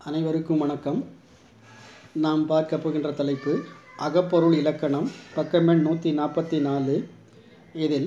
அனைவருக்கும் வணக்கம் நாம் பார்க்க போகின்ற தலைப்பு அகப்பொருள் இலக்கணம் பக்கமெண் நூற்றி நாற்பத்தி நாலு இதில்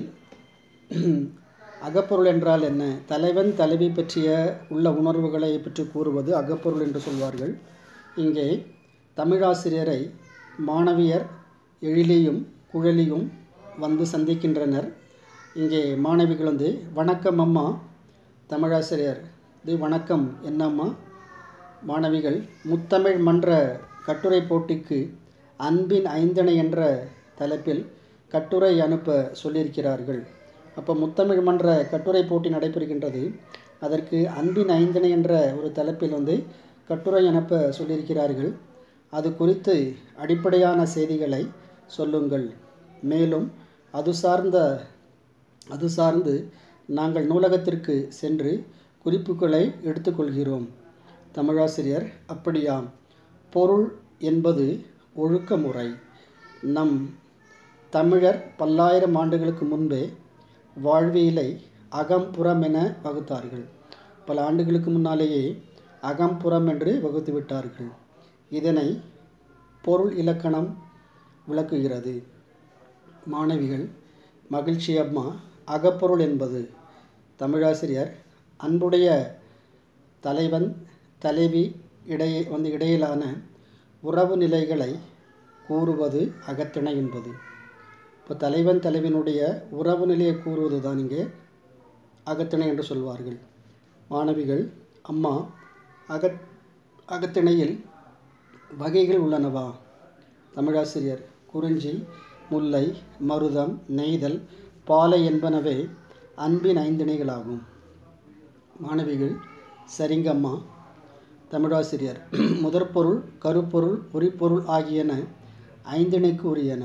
அகப்பொருள் என்றால் என்ன தலைவன் தலைவி பற்றிய உள்ள உணர்வுகளை பற்றி கூறுவது அகப்பொருள் என்று சொல்வார்கள் இங்கே தமிழாசிரியரை மாணவியர் எழிலியும் குழலியும் வந்து சந்திக்கின்றனர் இங்கே மாணவிகள் வந்து வணக்கம் அம்மா தமிழாசிரியர் இது வணக்கம் என்னம்மா மாணவிகள் முத்தமிழ் மன்ற கட்டுரை போட்டிக்கு அன்பின் ஐந்தணை என்ற தலைப்பில் கட்டுரை அனுப்ப சொல்லியிருக்கிறார்கள் அப்போ முத்தமிழ் மன்ற கட்டுரை போட்டி நடைபெறுகின்றது அதற்கு அன்பின் ஐந்தணை என்ற ஒரு தலைப்பில் வந்து கட்டுரை அனுப்ப சொல்லியிருக்கிறார்கள் அது குறித்து அடிப்படையான செய்திகளை சொல்லுங்கள் மேலும் அது சார்ந்த அது சார்ந்து நாங்கள் நூலகத்திற்கு சென்று குறிப்புகளை எடுத்துக்கொள்கிறோம் தமிழாசிரியர் அப்படியாம் பொருள் என்பது ஒழுக்க முறை நம் தமிழர் பல்லாயிரம் ஆண்டுகளுக்கு முன்பே வாழ்வியலை அகம்புறம் என வகுத்தார்கள் பல ஆண்டுகளுக்கு முன்னாலேயே அகம்புறம் என்று வகுத்து விட்டார்கள் இதனை பொருள் இலக்கணம் விளக்குகிறது மாணவிகள் மகிழ்ச்சி அம்மா அகப்பொருள் என்பது தமிழாசிரியர் அன்புடைய தலைவன் தலைவி இடையே வந்து இடையிலான உறவு நிலைகளை கூறுவது அகத்திணை என்பது இப்போ தலைவன் தலைவனுடைய உறவு நிலையை கூறுவது தான் இங்கே அகத்திணை என்று சொல்வார்கள் மாணவிகள் அம்மா அகத் அகத்திணையில் வகைகள் உள்ளனவா தமிழாசிரியர் குறிஞ்சி முல்லை மருதம் நெய்தல் பாலை என்பனவே அன்பின் ஐந்திணைகளாகும் மாணவிகள் சரிங்கம்மா தமிழாசிரியர் முதற்பொருள் கருப்பொருள் உரிப்பொருள் ஆகியன ஐந்திணைக்கு உரியன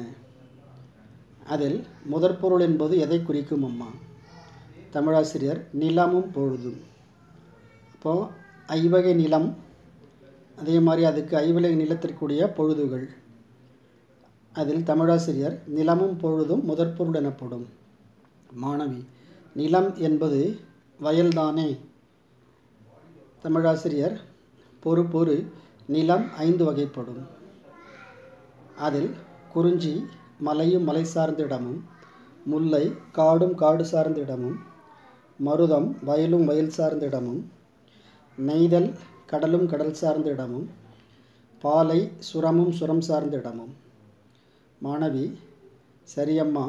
அதில் முதற்பொருள் என்பது எதை குறிக்கும் அம்மா தமிழாசிரியர் நிலமும் பொழுதும் அப்போது ஐவகை நிலம் அதே மாதிரி அதுக்கு ஐவகை நிலத்திற்குரிய பொழுதுகள் அதில் தமிழாசிரியர் நிலமும் பொழுதும் முதற்பொருள் எனப்படும் மாணவி நிலம் என்பது வயல்தானே தமிழாசிரியர் பொறு பொறு நிலம் ஐந்து வகைப்படும் அதில் குறிஞ்சி மலையும் மலை சார்ந்த இடமும் முல்லை காடும் காடு சார்ந்த இடமும் மருதம் வயலும் வயல் சார்ந்த இடமும் நெய்தல் கடலும் கடல் சார்ந்த இடமும் பாலை சுரமும் சுரம் சார்ந்த இடமும் மாணவி சரியம்மா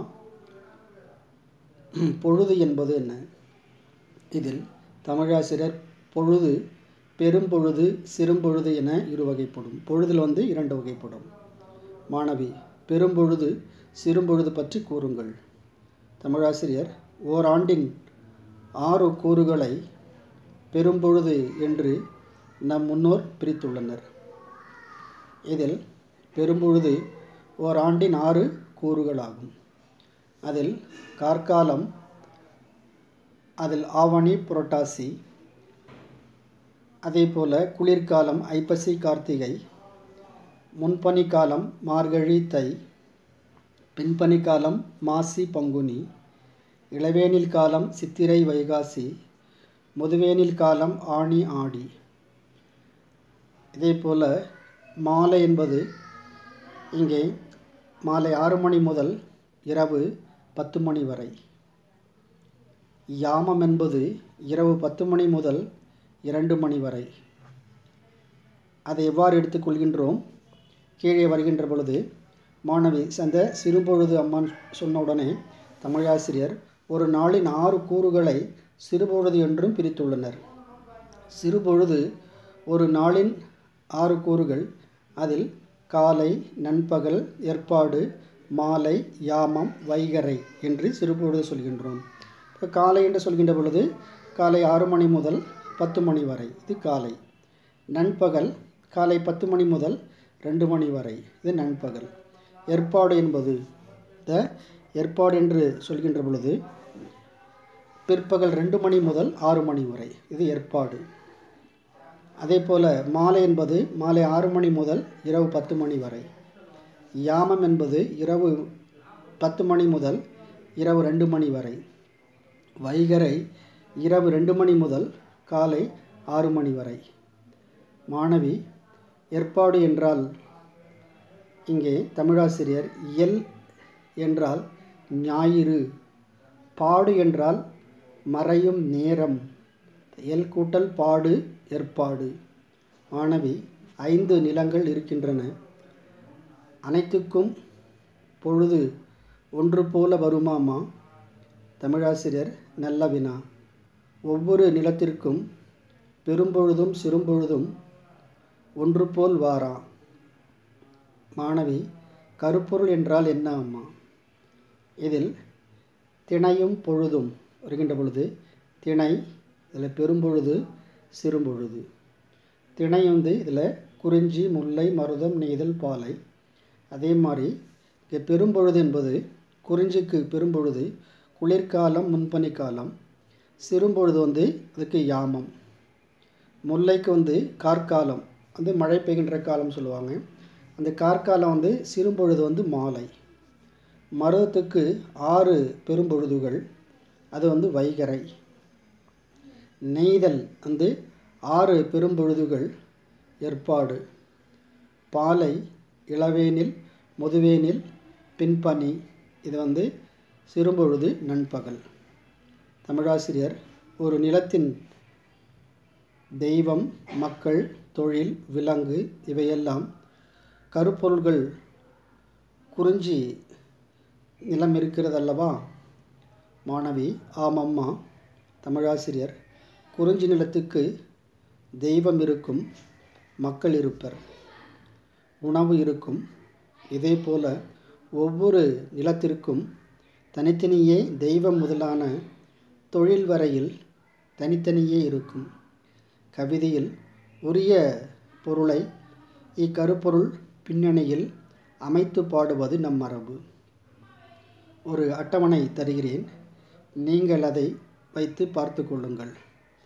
பொழுது என்பது என்ன இதில் தமிழாசிரியர் பொழுது பெரும்பொழுது சிறும்பொழுது என இரு வகைப்படும் பொழுதில் வந்து இரண்டு வகைப்படும் மாணவி பெரும்பொழுது சிறும்பொழுது பற்றி கூறுங்கள் தமிழாசிரியர் ஓராண்டின் ஆறு கூறுகளை பெரும்பொழுது என்று நம் முன்னோர் பிரித்துள்ளனர் இதில் பெரும்பொழுது ஓராண்டின் ஆறு கூறுகளாகும் அதில் கார்காலம் அதில் ஆவணி புரட்டாசி அதே போல் குளிர்காலம் ஐப்பசி கார்த்திகை முன்பனி காலம் மார்கழி தை பின்பனி காலம் மாசி பங்குனி இளவேனில் காலம் சித்திரை வைகாசி முதுவேனில் காலம் ஆணி ஆடி இதே போல் மாலை என்பது இங்கே மாலை ஆறு மணி முதல் இரவு பத்து மணி வரை யாமம் என்பது இரவு பத்து மணி முதல் இரண்டு மணி வரை அதை எவ்வாறு எடுத்துக்கொள்கின்றோம் கீழே வருகின்ற பொழுது மாணவி அந்த சிறுபொழுது அம்மான் சொன்ன உடனே தமிழாசிரியர் ஒரு நாளின் ஆறு கூறுகளை சிறுபொழுது என்றும் பிரித்துள்ளனர் சிறுபொழுது ஒரு நாளின் ஆறு கூறுகள் அதில் காலை நண்பகல் ஏற்பாடு மாலை யாமம் வைகரை என்று சிறுபொழுது சொல்கின்றோம் இப்போ காலை என்று சொல்கின்ற பொழுது காலை ஆறு மணி முதல் பத்து மணி வரை இது காலை நண்பகல் காலை பத்து மணி முதல் ரெண்டு மணி வரை இது நண்பகல் ஏற்பாடு என்பது த ஏற்பாடு என்று சொல்கின்ற பொழுது பிற்பகல் ரெண்டு மணி முதல் ஆறு மணி வரை இது ஏற்பாடு அதே போல் மாலை என்பது மாலை ஆறு மணி முதல் இரவு பத்து மணி வரை யாமம் என்பது இரவு பத்து மணி முதல் இரவு ரெண்டு மணி வரை வைகரை இரவு ரெண்டு மணி முதல் காலை ஆறு மணி வரை மாணவி ஏற்பாடு என்றால் இங்கே தமிழாசிரியர் இயல் என்றால் ஞாயிறு பாடு என்றால் மறையும் நேரம் எல் கூட்டல் பாடு ஏற்பாடு மாணவி ஐந்து நிலங்கள் இருக்கின்றன அனைத்துக்கும் பொழுது ஒன்று போல வருமாமா தமிழாசிரியர் நல்ல வினா ஒவ்வொரு நிலத்திற்கும் பெரும்பொழுதும் சிறும்பொழுதும் ஒன்று போல் வாரா மாணவி கருப்பொருள் என்றால் என்ன அம்மா இதில் திணையும் பொழுதும் வருகின்ற பொழுது திணை இதில் பெரும்பொழுது சிறும்பொழுது திணை வந்து இதில் குறிஞ்சி முல்லை மருதம் நெய்தல் பாலை அதே மாதிரி இங்கே பெரும்பொழுது என்பது குறிஞ்சிக்கு பெரும்பொழுது குளிர்காலம் முன்பனிக்காலம் சிறும்பொழுது வந்து அதுக்கு யாமம் முல்லைக்கு வந்து கார்காலம் வந்து மழை பெய்கின்ற காலம் சொல்லுவாங்க அந்த கார்காலம் வந்து சிறும்பொழுது வந்து மாலை மருதத்துக்கு ஆறு பெரும்பொழுதுகள் அது வந்து வைகரை நெய்தல் வந்து ஆறு பெரும்பொழுதுகள் ஏற்பாடு பாலை இளவேனில் முதுவேனில் பின்பனி இது வந்து சிறும்பொழுது நண்பகல் தமிழாசிரியர் ஒரு நிலத்தின் தெய்வம் மக்கள் தொழில் விலங்கு இவையெல்லாம் கருப்பொருள்கள் குறிஞ்சி நிலம் இருக்கிறது அல்லவா மாணவி ஆமம்மா தமிழாசிரியர் குறிஞ்சி நிலத்துக்கு தெய்வம் இருக்கும் மக்கள் இருப்பர் உணவு இருக்கும் இதே போல ஒவ்வொரு நிலத்திற்கும் தனித்தனியே தெய்வம் முதலான தொழில் வரையில் தனித்தனியே இருக்கும் கவிதையில் உரிய பொருளை இக்கருப்பொருள் பின்னணியில் அமைத்து பாடுவது நம் மரபு ஒரு அட்டவணை தருகிறேன் நீங்கள் அதை வைத்து பார்த்து கொள்ளுங்கள்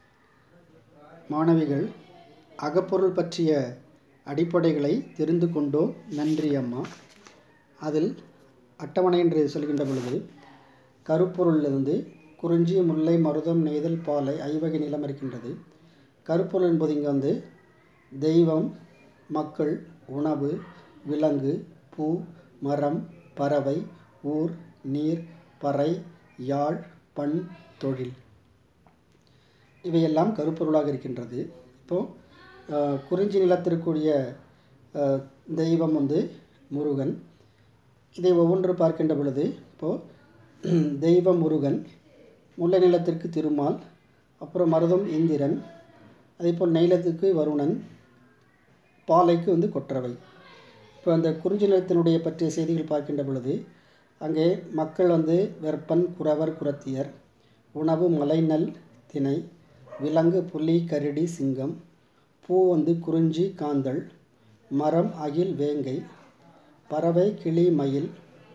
மாணவிகள் அகப்பொருள் பற்றிய அடிப்படைகளை தெரிந்து கொண்டோம் நன்றி அம்மா அதில் அட்டவணை என்று சொல்கின்ற பொழுது கருப்பொருளிலிருந்து குறிஞ்சி முல்லை மருதம் நெய்தல் பாலை ஐவகை நிலம் இருக்கின்றது கருப்பொருள் என்பது இங்கே வந்து தெய்வம் மக்கள் உணவு விலங்கு பூ மரம் பறவை ஊர் நீர் பறை யாழ் பண் தொழில் இவையெல்லாம் கருப்பொருளாக இருக்கின்றது இப்போது குறிஞ்சி நிலத்திற்குரிய அஹ், தெய்வம் வந்து முருகன் இதை ஒவ்வொன்று பார்க்கின்ற பொழுது இப்போது தெய்வம் முருகன் முல்லை நிலத்திற்கு திருமால் அப்புறம் மருதம் இந்திரன் அதேபோல் நெய்லத்துக்கு வருணன் பாலைக்கு வந்து கொற்றவை இப்போ அந்த குறிஞ்சி நிலத்தினுடைய பற்றிய செய்திகள் பார்க்கின்ற பொழுது அங்கே மக்கள் வந்து வெப்பன் குறவர் குரத்தியர் உணவு மலைநல் திணை விலங்கு புலி கரடி சிங்கம் பூ வந்து குறிஞ்சி காந்தள் மரம் அகில் வேங்கை பறவை கிளி மயில்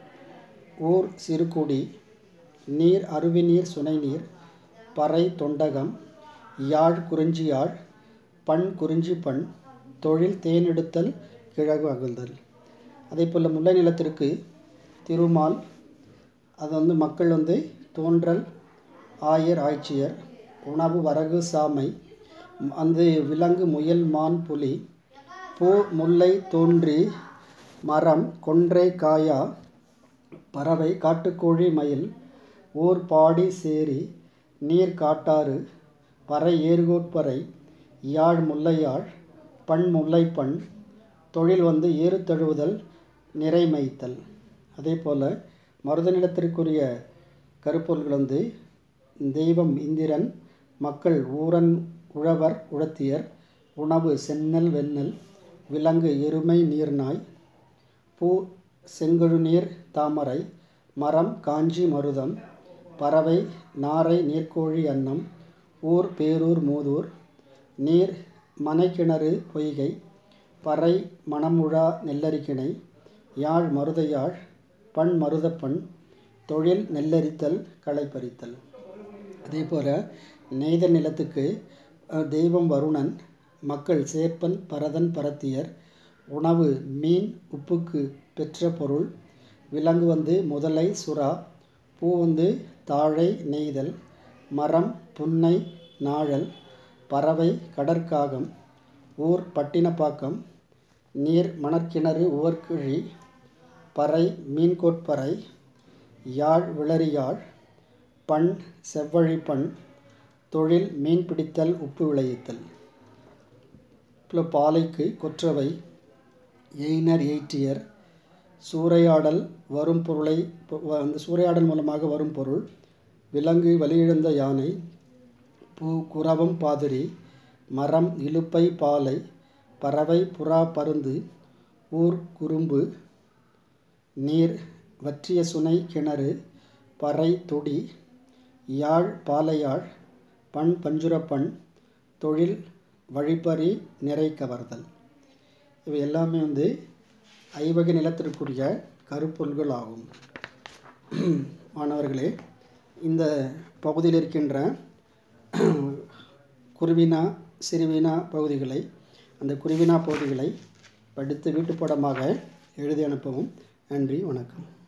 ஊர் சிறுகுடி நீர் அருவிநீர் சுனைநீர் பறை தொண்டகம் யாழ் குறிஞ்சி யாழ் பண் குறிஞ்சி பண் தொழில் தேனெடுத்தல் கிழகு அகழ்தல் அதே போல் முல்லை நிலத்திற்கு திருமால் அது வந்து மக்கள் வந்து தோன்றல் ஆயர் ஆய்ச்சியர் உணவு வரகு சாமை ம், வந்து விலங்கு முயல் மான் புலி பூ முல்லை தோன்றி மரம் கொன்றை காயா பறவை காட்டுக்கோழி மயில் ஊர் பாடி சேரி நீர் காட்டாறு பறை ஏர்கோட்பறை யாழ் முல்லையாழ் பண் முல்லைப்பண் தொழில் வந்து ஏறு தழுவுதல் நிறை மேய்த்தல் அதே போல் மருதநிலத்திற்குரிய கருப்பொருள்கள் வந்து தெய்வம் இந்திரன் மக்கள் ஊரன் உழவர் உழத்தியர் உணவு செந்நெல் வெண்ணெல் விலங்கு எருமை நீர்நாய் பூ செங்கழுநீர் தாமரை மரம் காஞ்சி மருதம் பறவை நாரை நீர்க்கோழி அன்னம் ஊர் பேரூர் மூதூர் நீர் மனைக்கிணறு பொய்கை பறை மணமுழா நெல்லரிக்கிணை யாழ் மருதையாழ் பண் மருதப்பண் தொழில் நெல்லரித்தல் களை பறித்தல் அதே போல் நெய்த நிலத்துக்கு அஹ், தெய்வம் வருணன் மக்கள் சேப்பன் பரதன் பரத்தியர் உணவு மீன் உப்புக்கு பெற்ற பொருள் விலங்கு வந்து முதலை சுறா பூ வந்து தாழை நெய்தல் மரம் புன்னை நாழல் பறவை கடற்காகம் ஊர் பட்டினப்பாக்கம் நீர் மணற்கிணறு உவர்கிழி பறை மீன்கோட்பறை யாழ் விளரியாழ் பண் செவ்வழிப்பண் தொழில் மீன் பிடித்தல் உப்பு விளைவித்தல் இப்போ பாலைக்கு கொற்றவை எயினர் எயிற்றியர் சூறையாடல் வரும் பொருளை அந்த சூறையாடல் மூலமாக வரும் பொருள் விலங்கு வலியிழந்த யானை பூ குரவம் பாதிரி மரம் இலுப்பை பாலை பறவை புறா பருந்து ஊர் குறும்பு நீர் வற்றிய சுனை கிணறு பறை தொடி யாழ் பாலையாழ் பண் பஞ்சுரப்பண் தொழில் வழிப்பறி நிறை கவர்தல் இவை எல்லாமே வந்து ஐவகை நிலத்திற்குரிய கருப்பொருள்கள் ஆகும் மாணவர்களே இந்த பகுதியில் இருக்கின்ற குருவினா சிறுவினா பகுதிகளை அந்த குருவினா பகுதிகளை படித்து வீட்டுப்பாடமாக எழுதி அனுப்பவும் நன்றி வணக்கம்